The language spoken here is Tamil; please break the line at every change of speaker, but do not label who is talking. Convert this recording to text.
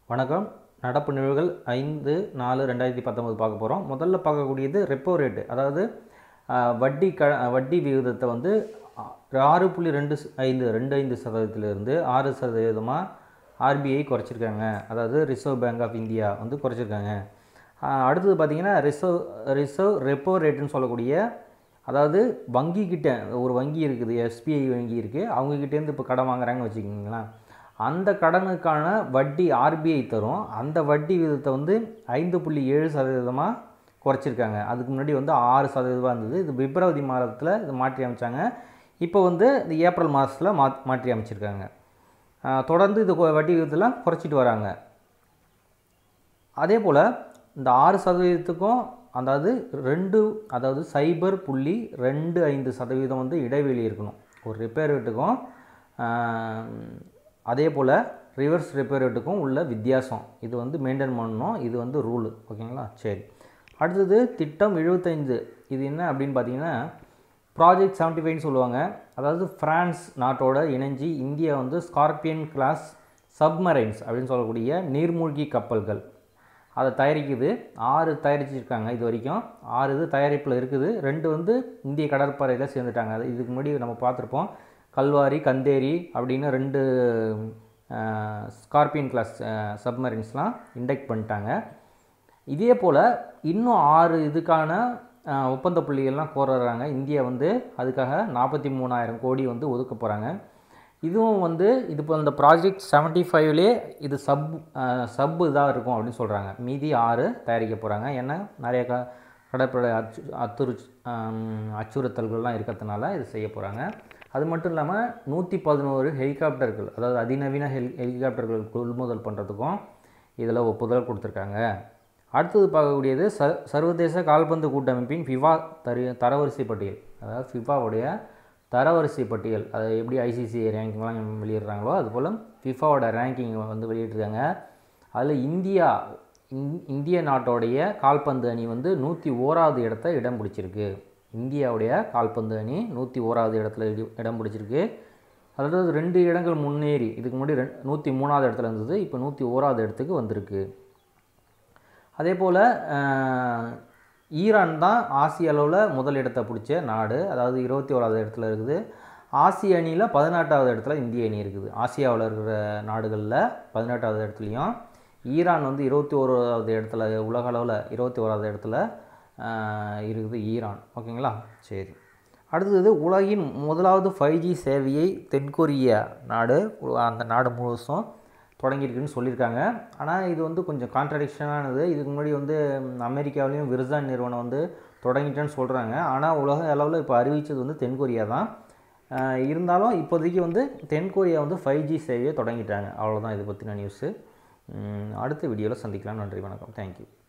வணக்கம் நடப்பு நிகழ்வுகள் ஐந்து நாலு ரெண்டாயிரத்தி பத்தொம்பது பார்க்க போகிறோம் முதல்ல பார்க்கக்கூடியது ரெப்போ ரேட்டு அதாவது ஆஹ், வட்டி க வட்டி விகிதத்தை வந்து ஆ- ஆறு புள்ளி ரெண்டு ச- ஐந்து ரெண்டு ஐந்து சதவீதத்திலிருந்து ஆறு சதவீதமாக ஆர்பிஐ குறைச்சிருக்காங்க அதாவது ரிசர்வ் பேங்க் ஆஃப் இந்தியா வந்து குறைச்சிருக்காங்க ஆஹ், அடுத்தது பார்த்தீங்கன்னா ரிசர்வ் ரிசர்வ் ரெப்போ ரேட்டுன்னு சொல்லக்கூடிய அதாவது வங்கி கிட்ட ஒரு வங்கி இருக்குது எஸ்பிஐ வங்கி இருக்குது அவங்கக்கிட்டேருந்து இப்போ கடன் வாங்குறாங்கன்னு வச்சுக்கிங்களேன் அந்த கடனுக்கான வட்டி ஆர்பிஐ தரும் அந்த வட்டி விகிதத்தை வந்து ஐந்து புள்ளி ஏழு சதவீதமாக குறைச்சிருக்காங்க அதுக்கு முன்னாடி வந்து ஆறு சதவீதமாக இருந்தது இது பிப்ரவரி மாதத்தில் இது மாற்றி அமைச்சாங்க இப்போ வந்து இந்த ஏப்ரல் மாதத்தில் மா மாற்றி அமைச்சிருக்காங்க ஆஹ் தொடர்ந்து இது கொ- வட்டி விகிதத்தெல்லாம் குறைச்சிட்டு வராங்க அதே போல் இந்த ஆறு சதவீதத்துக்கும் அதாவது ரெண்டு அதாவது சைபர் புள்ளி ரெண்டு ஐந்து சதவீதம் வந்து இடைவெளி இருக்கணும் ஒரு ரிப்பேர் ரேட்டுக்கும் அதே போல் ரிவர்ஸ் ரிப்பேர் ரேட்டுக்கும் உள்ள வித்தியாசம் இது வந்து மெயின்டைன் பண்ணணும் இது வந்து ரூலு ஓகேங்களா சரி அடுத்தது திட்டம் 75 இது என்ன அப்படின்னு பார்த்தீங்கன்னா ப்ராஜெக்ட் செவன்ட்டி ஃபைவ்னு சொல்லுவாங்க அதாவது பிரான்ஸ் நாட்டோட இணைஞ்சு இந்தியா வந்து ஸ்கார்பியன் கிளாஸ் சப்மரைன்ஸ் அப்படின்னு சொல்லக்கூடிய நீர்மூழ்கி கப்பல்கள் அதை தயாரிக்குது ஆறு தயாரிச்சிருக்காங்க இது வரைக்கும் ஆறு இது தயாரிப்பில் இருக்குது ரெண்டு வந்து இந்திய கடற்படையில் சேர்ந்துட்டாங்க அது இதுக்கு முன்னாடி நம்ம பார்த்துருப்போம் கல்வாரி கந்தேரி அப்படின்னு ரெண்டு ஸ்கார்பியன் கிளாஸ் சப்மரைன்ஸ்லாம் இண்டெக்ட் பண்ணிட்டாங்க இதே போல் இன்னும் ஆறு இதுக்கான அஹ், ஒப்பந்த புள்ளிகள்லாம் கோருறாங்க இந்தியா வந்து அதுக்காக நாற்பத்தி மூணாயிரம் கோடி வந்து ஒதுக்க போகிறாங்க இதுவும் வந்து இது இப்போ இந்த ப்ராஜெக்ட் செவன்ட்டி ஃபைவ்லேயே இது சப் சப் இதாக இருக்கும் அப்படின்னு சொல்கிறாங்க மீதி ஆறு தயாரிக்க போகிறாங்க ஏன்னா நிறைய க கடற்படை அச்சு அத்துரு ஆம், அச்சுறுத்தல்கள்லாம் இருக்கிறதுனால இது செய்ய போகிறாங்க அது மட்டும் இல்லாமல் நூற்றி பதினோரு ஹெலிகாப்டர்கள் அதாவது அதிநவீன ஹெலி ஹெலிகாப்டர்கள் கொள்முதல் பண்ணுறதுக்கும் இதில் ஒப்புதல் கொடுத்துருக்காங்க அடுத்தது பார்க்கக்கூடியது ச சர்வதேச கால்பந்து கூட்டமைப்பின் ஃபிஃபா தரு தரவரிசை பட்டியல் அதாவது ஃபிஃபாவுடைய தரவரிசை பட்டியல் அது எப்படி ஐசிசி ரேங்கிங்லாம் வெளியிடுறாங்களோ அதுபோல் ஃபிஃபாவோட ரேங்கிங் வந்து வெளியிட்டிருக்காங்க அதில் இந்தியா இந்- இந்திய நாட்டோடைய கால்பந்து அணி வந்து நூற்றி ஓராவது இடத்த இடம் பிடிச்சிருக்கு இந்தியாவுடைய கால்பந்து அணி நூற்றி ஓராவது இடத்துல இடி- இடம் பிடிச்சிருக்கு அதாவது ரெண்டு இடங்கள் முன்னேறி இதுக்கு முன்னாடி ரெண்டு நூற்றி மூணாவது இடத்துல இருந்தது இப்போ நூற்றி ஓராவது இடத்துக்கு வந்திருக்கு அதே போல் ஈரான் தான் ஆசிய அளவில் முதல் இடத்தை பிடிச்ச நாடு அதாவது இருபத்தி ஓராவது இடத்துல இருக்குது ஆசிய அணியில் பதினெட்டாவது இடத்துல இந்திய அணி இருக்குது ஆசியாவில் இருக்கிற நாடுகளில் பதினெட்டாவது இடத்துலையும் ஈரான் வந்து இருபத்தி ஓராவது இடத்துல உலக அளவில் இருபத்தி ஓராவது இடத்துல ஆஹ், இருக்குது ஈரான் ஓகேங்களா சரி அடுத்தது உலகின் முதலாவது ஃபைவ் ஜி சேவையை தென்கொரிய நாடு அந்த நாடு முழுசும் தொடங்கியிருக்குன்னு சொல்லியிருக்காங்க ஆனால் இது வந்து கொஞ்சம் கான்ட்ரடிக்ஷனானது இதுக்கு முன்னாடி வந்து ம், அமெரிக்காவிலையும் விர்சான் நிறுவனம் வந்து தொடங்கிட்டேன்னு சொல்கிறாங்க ஆனால் உலக அளவில் இப்போ அறிவித்தது வந்து தென்கொரியா தான் ஆஹ், இருந்தாலும் இப்போதைக்கு வந்து தென்கொரியா வந்து ஃபைவ் ஜி சேவையை தொடங்கிட்டாங்க அவ்வளோதான் இது பற்றின நியூஸு அடுத்த வீடியோவில் சந்திக்கலாம் நன்றி வணக்கம் தேங்க்யூ